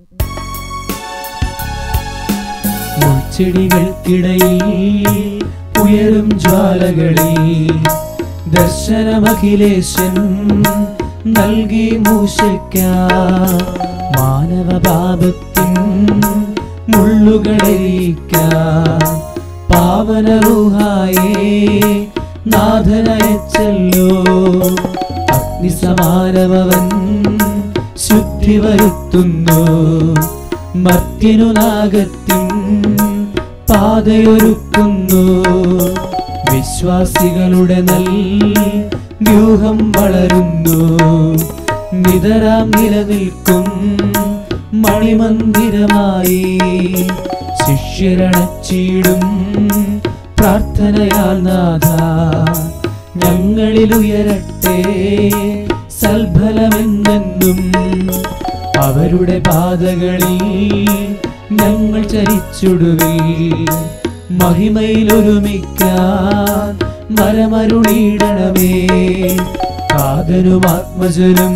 മുൾച്ചെടികൾക്കിടയിൽ ഉയരും ജ്വാലകളിൽ ദർശനമഖിലേശൻ നൽകി മൂശയ്ക്ക മാനവപാപത്തിൻ മുള്ളുകളെരിക്ക പാവനറുഹായേ നാഥനയച്ചല്ലോ അഗ്നിസമാനവൻ ശുദ്ധി വരുത്തുന്നു മർത്യനു നാഗത്തിൻ പാതയൊരുക്കുന്നു വിശ്വാസികളുടെ നൽ വ്യൂഹം വളരുന്നു നിതരാം നിലനിൽക്കും മണിമന്ദിരമായി ശിഷ്യരണച്ചിടും പ്രാർത്ഥനയാൽ നാഥ ഞങ്ങളിൽ ഉയരട്ടെ സൽഫലമെന്നെന്നും അവരുടെ പാതകളിൽ ഞങ്ങൾ ചരിച്ചുടുവിൽ മഹിമയിൽ ഒരുമിക്കാൻ മരമരുളിയിടണമേ കാതനും ആത്മജനും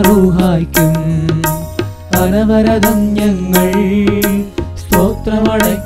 പാവനറൂഹായ്ക്കും അനവരതം ഞങ്ങൾ സ്തോത്രമടയ്ക്കുന്നു